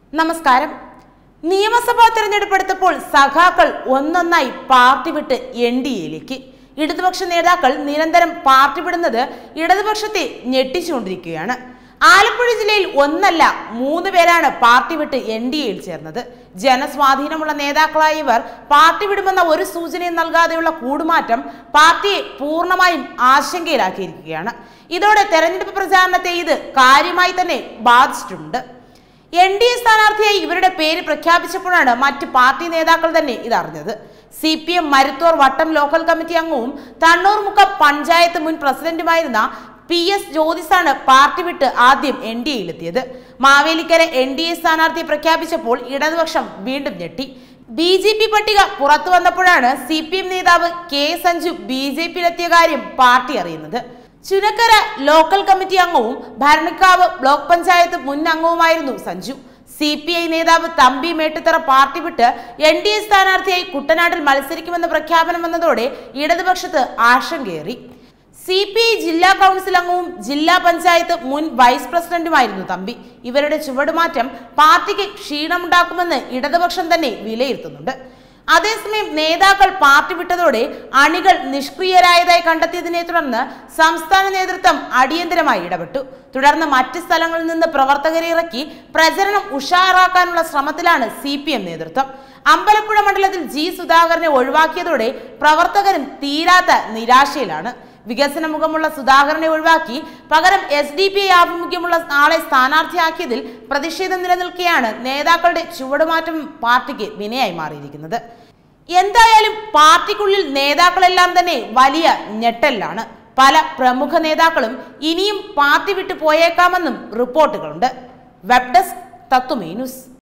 നമസ്കാരം നിയമസഭാ തെരഞ്ഞെടുപ്പ് എടുത്തപ്പോൾ സഖാക്കൾ ഒന്നൊന്നായി പാർട്ടി വിട്ട് എൻ ഡി എയിലേക്ക് ഇടതുപക്ഷ നേതാക്കൾ നിരന്തരം പാർട്ടി വിടുന്നത് ഇടതുപക്ഷത്തെ ഞെട്ടിച്ചുകൊണ്ടിരിക്കുകയാണ് ആലപ്പുഴ ജില്ലയിൽ ഒന്നല്ല മൂന്ന് പേരാണ് പാർട്ടി വിട്ട് എൻ ഡി എയിൽ ചേർന്നത് ജനസ്വാധീനമുള്ള നേതാക്കളായ ഇവർ പാർട്ടി വിടുമെന്ന ഒരു സൂചനയും നൽകാതെയുള്ള കൂടുമാറ്റം പാർട്ടിയെ പൂർണ്ണമായും ആശങ്കയിലാക്കിയിരിക്കുകയാണ് ഇതോടെ തെരഞ്ഞെടുപ്പ് പ്രചാരണത്തെ ഇത് കാര്യമായി തന്നെ ബാധിച്ചിട്ടുണ്ട് എൻ ഡി എ സ്ഥാനാർത്ഥിയായി ഇവരുടെ പേര് പ്രഖ്യാപിച്ചപ്പോഴാണ് മറ്റ് പാർട്ടി നേതാക്കൾ തന്നെ ഇതറിഞ്ഞത് C P M Maruthorvattom local committee അംഗവും തണ്ണൂർമുക്കം പഞ്ചായത്ത് മുൻ പ്രസിഡന്റുമായിരുന്ന പി എസ് ജ്യോതിസാണ് പാർട്ടി വിട്ട് ആദ്യം എൻ ഡി എയിലെത്തിയത് മാവേലിക്കര എൻ ഡി എ സ്ഥാനാർത്ഥിയെ പ്രഖ്യാപിച്ചപ്പോൾ ഇടതുപക്ഷം വീണ്ടും ഞെട്ടി ബി ജെ പി പട്ടിക പുറത്തു വന്നപ്പോഴാണ് സി പി എം നേതാവ് കെ സഞ്ജു ബി ജെ പിയിലെത്തിയ കാര്യം പാർട്ടി അറിയുന്നത് ചുനക്കര ലോക്കൽ കമ്മിറ്റി അംഗവും ഭരണിക്കാവ് ബ്ലോക്ക് പഞ്ചായത്ത് മുൻ അംഗവുമായിരുന്നു സഞ്ജു സി പി ഐ നേതാവ് തമ്പി മേട്ടുത്തറ പാർട്ടി വിട്ട് എൻ ഡി എ സ്ഥാനാർത്ഥിയായി കുട്ടനാട്ടിൽ മത്സരിക്കുമെന്ന പ്രഖ്യാപനം വന്നതോടെ ഇടതുപക്ഷത്ത് ആശങ്കയേറി സി പി ഐ ജില്ലാ കൗൺസിൽ അംഗവും ജില്ലാ പഞ്ചായത്ത് മുൻ വൈസ് പ്രസിഡന്റുമായിരുന്നു തമ്പി ഇവരുടെ ചുവടുമാറ്റം പാർട്ടിക്ക് ക്ഷീണമുണ്ടാക്കുമെന്ന് ഇടതുപക്ഷം തന്നെ വിലയിരുത്തുന്നുണ്ട് അതേസമയം നേതാക്കൾ പാർട്ടി വിട്ടതോടെ അണികൾ നിഷ്ക്രിയരായതായി കണ്ടെത്തിയതിനെ തുടർന്ന് സംസ്ഥാന നേതൃത്വം അടിയന്തരമായി ഇടപെട്ടു തുടർന്ന് മറ്റ് സ്ഥലങ്ങളിൽ നിന്ന് പ്രവർത്തകരെ ഇറക്കി പ്രചരണം ഉഷാറാക്കാനുള്ള ശ്രമത്തിലാണ് സി പി എം നേതൃത്വം അമ്പലപ്പുഴ മണ്ഡലത്തിൽ ജി സുധാകരനെ ഒഴിവാക്കിയതോടെ പ്രവർത്തകരും തീരാത്ത നിരാശയിലാണ് വികസന മുഖമുള്ള സുധാകരനെ ഒഴിവാക്കി പകരം എസ് ഡി പി ഐ ആഭിമുഖ്യമുള്ള ആളെ സ്ഥാനാർത്ഥിയാക്കിയതിൽ പ്രതിഷേധം നിലനിൽക്കെയാണ് നേതാക്കളുടെ ചുവടുമാറ്റം പാർട്ടിക്ക് വിനയായി മാറിയിരിക്കുന്നത് എന്തായാലും പാർട്ടിക്കുള്ളിൽ നേതാക്കളെല്ലാം തന്നെ വലിയ ഞെട്ടലിലാണ് പല പ്രമുഖ നേതാക്കളും ഇനിയും പാർട്ടി വിട്ടു പോയേക്കാമെന്നും റിപ്പോർട്ടുകളുണ്ട് വെബ് ഡെസ്ക് തത്തുമേ ന്യൂസ്